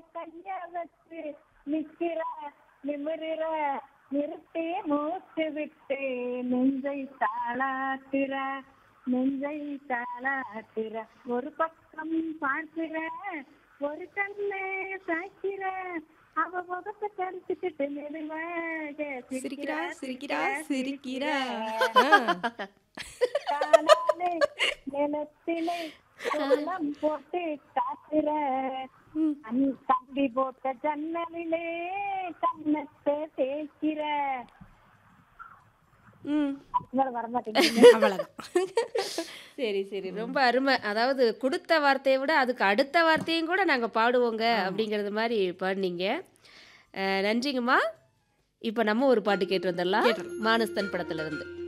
கைய வச்சு நிக்கிற நிமிருற நிறுத்தி மூச்சு விட்டு நெஞ்சை தாளாட்டுற நெஞ்சை தாளாட்டுற ஒரு பக்கம் பார்க்கிற ஒரு கண்ணு சாய்க்கிற அவ முகத்தை கருத்துக்கிட்டு மெதுவாக சிரிக்கிறா சிரிக்கிறா சிரிக்கிறா காலாலே நிலத்திலே கோலம் போட்டு காத்துற கண் கம்பி போட்ட ஜன்னலிலே கண்ணத்தை தேய்க்கிற ம் மேல வர மாட்டேங்குது அவ்வளோதான் சரி சரி ரொம்ப அருமை அதாவது கொடுத்த வார்த்தையை விட அதுக்கு அடுத்த வார்த்தையும் கூட நாங்கள் பாடுவோங்க அப்படிங்கிறது மாதிரி பாடினீங்க அஹ், நன்றிங்கம்மா இப்போ நம்ம ஒரு பாட்டு கேட்டு வந்துடலாம் மானஸ்தன் படத்துல இருந்து